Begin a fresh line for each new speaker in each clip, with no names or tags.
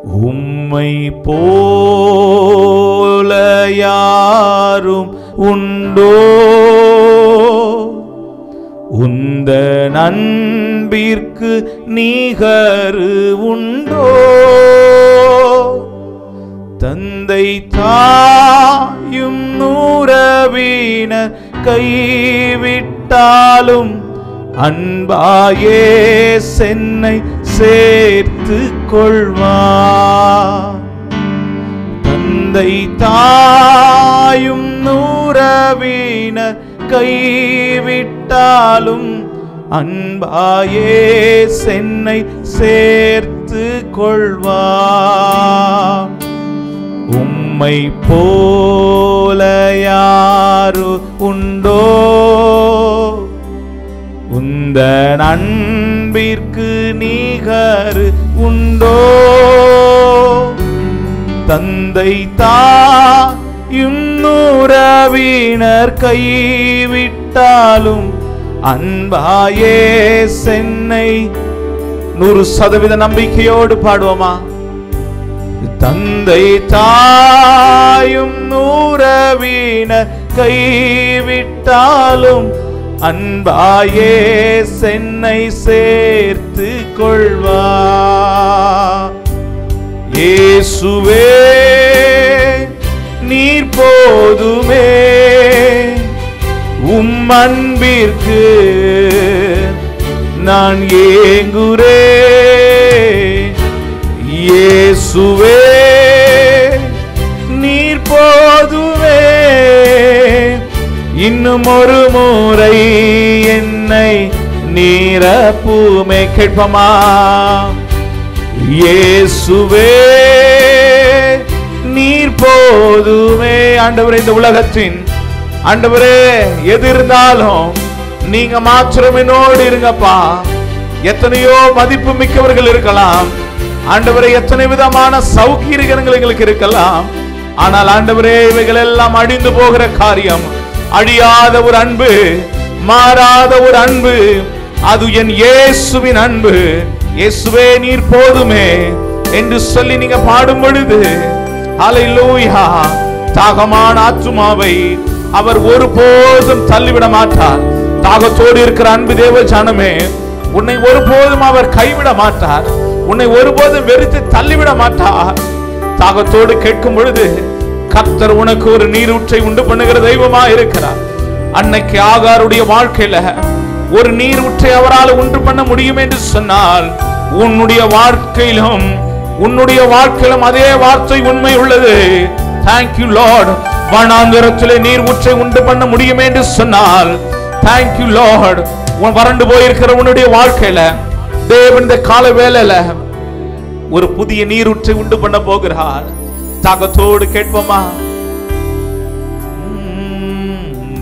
உம்மை போல யாரும் உண்டோ உந்த நண்பிற்கு நிகரு உண்டோ தந்தை தாயும் நூறவினர் கைவிட்டாலும் அன்பாயே சென்னை சேர்த்து கொள்வார் தந்தை தாயும் நூறவினர் கைவிட்டாலும் அன்பாயே சென்னை சேர்த்து கொள்வார் உம்மை போல யாரு உண்டோ உந்த அன்பிற்கு நிகர் உண்டோ தந்தை தாயும் நூறவினர் கைவிட்டாலும் அன்பாயே சென்னை நூறு சதவீத நம்பிக்கையோடு பாடுவோமா தந்தை தாயும் நூறவினர் கைவிட்டாலும் அன்பாயே சென்னை சேர்த்து கொள்வா இயேசுவே நீர் போதுமே உம் அன்பிற்கு நான் ஏங்குரே இயேசுவே நீர் போதுவே இன்னும் ஒரு முறை என்னை நீரப்புமே கேட்பமா இயேசுவே நீர் போதுமே ஆண்டவரே இந்த உலகத்தின் ஆண்டவரே எது இருந்தாலும் நீங்க மாத்திரம் என்னோடு இருங்கப்பா எத்தனையோ மதிப்பு மிக்கவர்கள் இருக்கலாம் ஆண்டவரே எத்தனை விதமான சௌகீரியங்கள் எங்களுக்கு இருக்கலாம் ஆனால் ஆண்டவரே இவைகள் எல்லாம் அழிந்து போகிற காரியம் அழியாத ஒரு அன்பு மாறாத ஒரு அன்பு அது என் இயேசுவின் அன்பு இயேசுவே நீர் போதுமே என்று சொல்லி நீங்க பாடும் பொழுது ஹalleluya தாகமான ஆத்துமாவை அவர் ஒருபோதும் தள்ளிவிட மாட்டார் தாகத்தோடு இருக்கிற அன்பு தேவ ஜனமே உன்னை ஒருபோதும் அவர் கைவிட மாட்டார் உன்னை ஒருபோதும் வெறுத்து தள்ளிவிட மாட்டார் தாகத்தோடு கேட்கும் பொழுது கர்த்தர் உனக்கு ஒரு நீரூற்றை உண்டு பண்ணுகிற தெய்வமா இருக்கிறார் அன்னைக்கு ஆகாருடைய வாழ்க்கையில ஒரு நீரூற்றை அவரால் உண்டு பண்ண முடியும் என்று சொன்னால் உன்னுடைய வாழ்க்கையிலும் உன்னுடைய வாழ்க்கையிலும் அதே வார்த்தை உண்மை உள்ளது தேங்க்யூ லார்ட் வனாந்திரத்திலே நீர் ஊற்றை உண்டு பண்ண முடியும் என்று சொன்னால் தேங்க்யூ லார்ட் உன் வறண்டு போயிருக்கிற உன்னுடைய வாழ்க்கையில தேவன் இந்த கால வேலையில ஒரு புதிய நீரூற்றை உண்டு பண்ண போகிறார் தாகத்தோடு கேட்போமா உம்,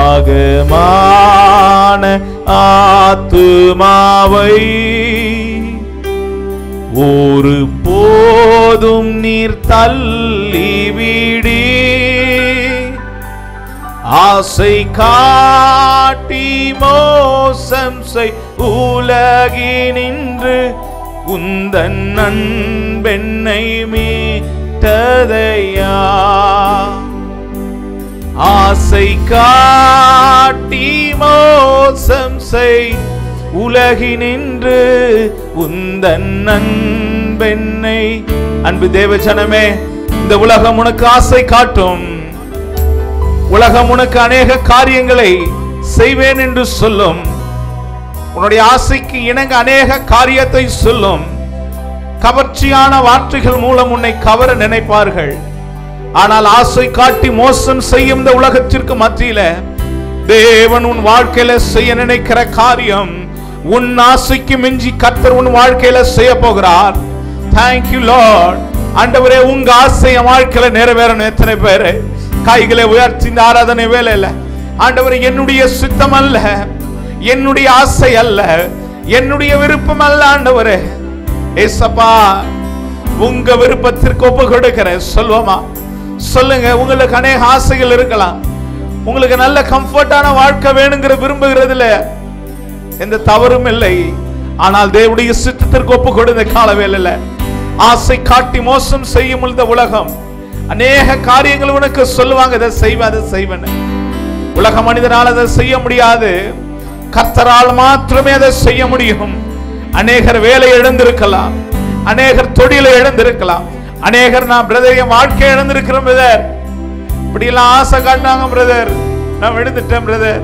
தாகமான ஆத்துமாவை ஒரு போதும் நீர் தள்ளிவிடி ஆசை காட்டி மோசம் செய் உலகினின்று உந்தன் நண்பெண்ணை மீட்டதையா ஆசை காட்டி மோசம் செய் உலகினின்று உந்தன் நண்பெண்ணை அன்பு தேவஜனமே இந்த உலகம் உனக்கு ஆசை காட்டும் உலகம் உனக்கு அநேக காரியங்களை செய்வேன் என்று சொல்லும் உன்னுடைய ஆசைக்கு இணங்க அநேக காரியத்தை சொல்லும் கவர்ச்சியான வார்த்தைகள் மூலம் உன்னை கவர நினைப்பார்கள் ஆனால் ஆசை காட்டி மோசம் செய்யும் இந்த உலகத்திற்கு மத்தியில தேவன் உன் வாழ்க்கையில செய்ய நினைக்கிற காரியம் உன் ஆசைக்கு மிஞ்சி கத்தர் உன் வாழ்க்கையில செய்ய போகிறார் தேங்க்யூ லார்ட் ஆண்டவரே உங்க ஆசை என் வாழ்க்கையில நிறைவேறணும் எத்தனை பேரு கைகளை உயர்த்தி இந்த ஆராதனை வேலையில ஆண்டவரே என்னுடைய சித்தம் அல்ல என்னுடைய ஆசை அல்ல என்னுடைய விருப்பம் அல்ல ஆண்டவரே ஏசப்பா உங்க விருப்பத்திற்கு ஒப்பு கொடுக்கிறேன் சொல்லுவோமா சொல்லுங்க உங்களுக்கு அநேக ஆசைகள் இருக்கலாம் உங்களுக்கு நல்ல கம்ஃபர்டான வாழ்க்கை வேணுங்கிற விரும்புகிறதுல எந்த தவறும் இல்லை ஆனால் தேவனுடைய சித்தத்திற்கு ஒப்பு கொடுத்த கால வேலையில ஆசை காட்டி மோசம் செய்யும் இந்த உலகம் அநேக காரியங்கள் உனக்கு சொல்லுவாங்க இதை செய்வேன் அதை செய்வேன்னு உலக மனிதனால் அதை செய்ய முடியாது கர்த்தரால் மாத்திரமே அதை செய்ய முடியும் அநேகர் வேலை இழந்திருக்கலாம் அநேகர் தொழிலை இழந்திருக்கலாம் அநேகர் நான் பிரதர் என் வாழ்க்கை இழந்திருக்கிறேன் பிரதர் இப்படி எல்லாம் ஆசை காட்டினாங்க பிரதர் நான் எழுந்துட்டேன் பிரதர்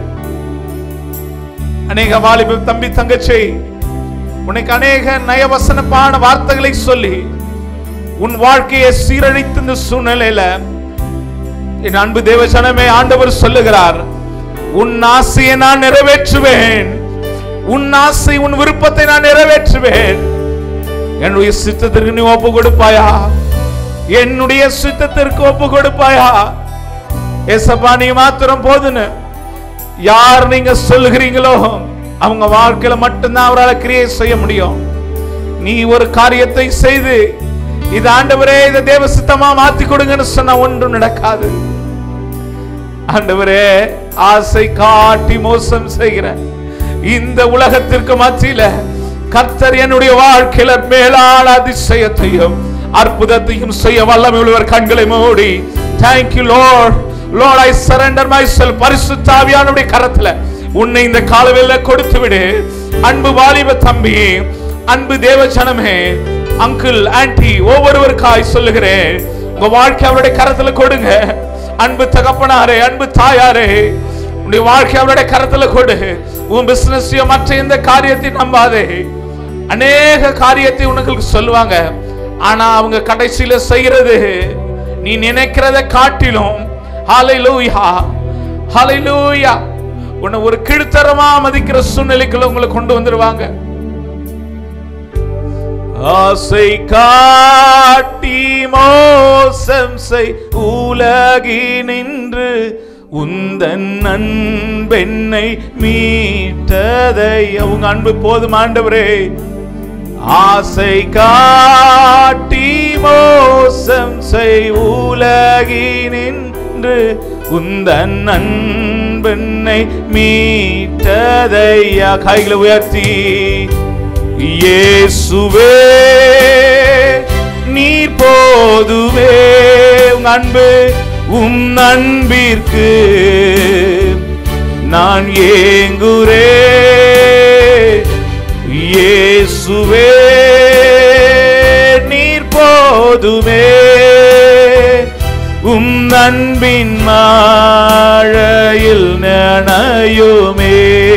அநேக வாலிப தம்பி தங்கச்சி உனக்கு அநேக நயவசனப்பான வார்த்தைகளை சொல்லி உன் வாழ்க்கையை சீரழித்த இந்த சூழ்நிலையில என் அன்பு தேவசனமே ஆண்டவர் சொல்லுகிறார் உன் ஆசையை நான் நிறைவேற்றுவேன் உன் ஆசை உன் விருப்பத்தை நான் நிறைவேற்றுவேன் என்னுடைய சித்தத்திற்கு நீ ஒப்பு கொடுப்பாயா என்னுடைய சித்தத்திற்கு ஒப்பு கொடுப்பாயா ஏசப்பா நீ மாத்திரம் போதுன்னு யார் நீங்க சொல்லுகிறீங்களோ அவங்க வாழ்க்கையில மட்டும்தான் அவரால் கிரியை செய்ய முடியும் நீ ஒரு காரியத்தை செய்து இது ஆண்டவரே இதை தேவ சித்தமா மாத்தி கொடுங்கன்னு சொன்னா ஒன்றும் நடக்காது ஆண்டவரே ஆசை காட்டி மோசம் செய்கிற இந்த உலகத்திற்கு மத்தியில கர்த்தர் என்னுடைய வாழ்க்கையில மேலான அதிசயத்தையும் அற்புதத்தையும் செய்ய வல்லமை உள்ளவர் கண்களை மூடி thank you lord lord I surrender my self பரிசுத்தாவியானுடைய கரத்துல உன்னை இந்த காலவேல கொடுத்து விடு அன்பு வாலிப தம்பி அன்பு தேவஜனமே அங்கிள் ஆன்டி ஒவ்வொருவருக்காய் சொல்லுகிறேன் உங்க வாழ்க்கை அவருடைய கரத்துல கொடுங்க அன்பு தகப்பனாரே அன்பு தாயாரே உன்னுடைய வாழ்க்கை அவருடைய கரத்துல கொடு உன் பிசினஸ் மற்ற எந்த காரியத்தையும் நம்பாதே அநேக காரியத்தை உனக்கு சொல்லுவாங்க ஆனா அவங்க கடைசியில செய்யறது நீ நினைக்கிறத காட்டிலும் ஹalleluya ஹalleluya உன்னை ஒரு கீழ்த்தரமா மதிக்கிற சூழ்நிலைக்குள்ள உங்களை கொண்டு வந்துருவாங்க ஆசை காட்டி மோசம் செய் உலகினின்று உந்தன் அன்பென்னை மீட்டதை உங்க அன்பு போதும் ஆண்டவரே ஆசை காட்டி மோசம் செய் உலகினின்று உந்தன் அன்பென்னை மீட்டதையா கைகளை உயர்த்தி இயேசுவே நீர் போதுவே உங்க அன்பு உம் அன்பிற்கு நான் ஏங்குரே இயேசுவே நீர் போதுமே உம் அன்பின் மாழையில் நனையுமே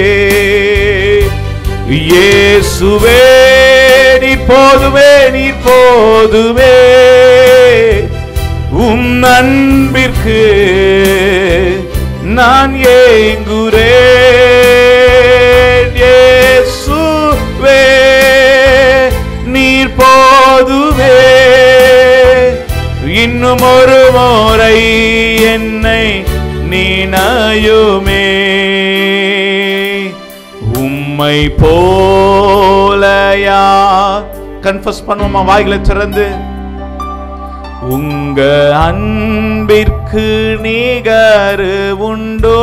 இயேசுவே நீர் போதுமே நீர் போதுமே உம் அன்பிற்கு நான் ஏங்குரேன் இயேசுவே நீர் போதுமே இன்னும் ஒரு முறை என்னை நீனாயுமே உம்மை போலயா கன்ஃபஸ் பண்ணுவோமா வாய்களை திறந்து உங்க அன்பிற்கு நிகரு உண்டோ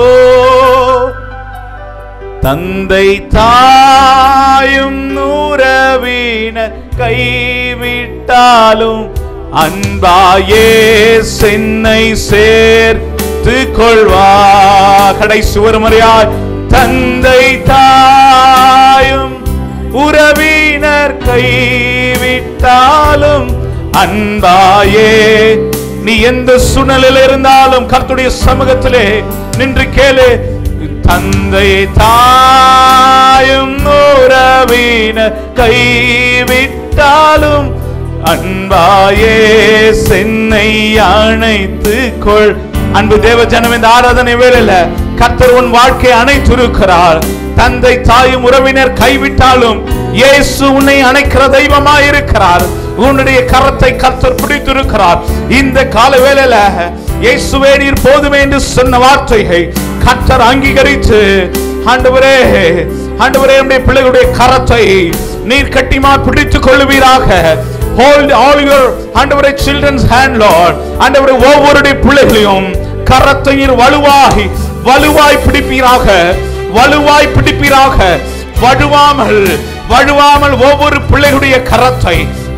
தந்தை தாயும் உறவினர் கைவிட்டாலும் அன்பாயே சென்னை சேர்த்து கொள்வா கடைசி ஒரு முறையாய் தந்தை தாயும் உறவினர் கைவிட்டாலும் அன்பாயே நீ எந்த சூழ்நிலையில் இருந்தாலும் கர்த்துடைய சமூகத்திலே நின்று கேளு தந்தை தாயும் உறவினர் கைவிட்டாலும் அன்பாயே சென்னை அணைத்து கொள் அன்பு தேவ ஜனம் இந்த ஆராதனை வேலையில கர்த்தர் உன் வாழ்க்கை அணைத்திருக்கிறார் தந்தை தாயும் உறவினர் கைவிட்டாலும் இயேசு உன்னை அணைக்கிற தெய்வமாய் இருக்கிறார் உன்னுடைய கரத்தை கர்த்தர் பிடித்திருக்கிறார் இந்த கால வேளையில இயேசுவே நீர் போதுமே என்று சொன்ன வார்த்தையை கர்த்தர் அங்கீகரித்து ஆண்டவரே ஆண்டவரே நம்முடைய பிள்ளைகளுடைய கரத்தை நீர் கட்டிமா பிடித்துக் கொள்ளுவீராக hold all your ஆண்டவரே children's hand lord ஆண்டவரே ஒவ்வொருடைய பிள்ளைகளையும் கரத்தை நீர் வலுவாய் வலுவாய் பிடிப்பீராக வலுவாய் பிடிப்பீராக வழுவாமல் வழுவாமல் ஒவ்வொரு பிள்ளைகளுடைய கரத்தை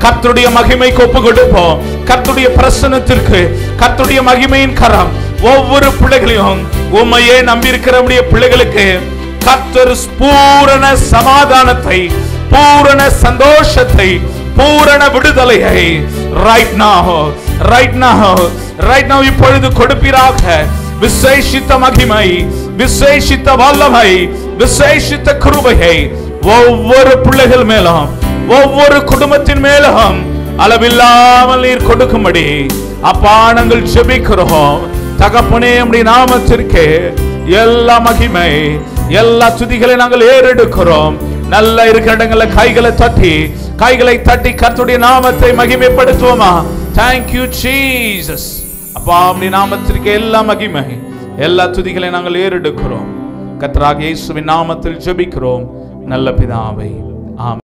கர்த்தருடைய மகிமைக்கு ஒப்பு கொடுப்போம் கர்த்தருடைய பிரசனத்திற்கு கர்த்தருடைய மகிமையின் கரம் ஒவ்வொரு பிள்ளைகளையும் உண்மையே நம்பியிருக்கிறவருடைய பிள்ளைகளுக்கு கர்த்தர் பூரண சமாதானத்தை பூரண சந்தோஷத்தை பூரண விடுதலையை right now right now right now இப்பொழுது கொடுப்பீராக விசேஷித்த மகிமை விசேஷித்த வல்லமை விசேஷித்த கிருபையை ஒவ்வொரு பிள்ளைகள் மேலும் ஒவ்வொரு குடும்பத்தின் மேலும் அளவில்லாமல் நீர் கொடுக்கும்படி அப்பா நாங்கள் ஜெபிக்கிறோம் தகப்பனே நம்முடைய நாமத்திற்கு எல்லா மகிமை எல்லா துதிகளை நாங்கள் ஏறெடுக்கிறோம் நல்ல இருக்கிற இடங்கள்ல கைகளை தட்டி கைகளை தட்டி கர்த்தருடைய நாமத்தை மகிமைப்படுத்துவோமா தேங்க்யூ ஜீசஸ் அப்பா அப்படி நாமத்திற்கு எல்லா மகிமை எல்லா துதிகளை நாங்கள் ஏறெடுக்கிறோம் கர்த்தராகிய இயேசுவின் நாமத்தில் ஜெபிக்கிறோம் நல்ல பிதாவை ஆமென்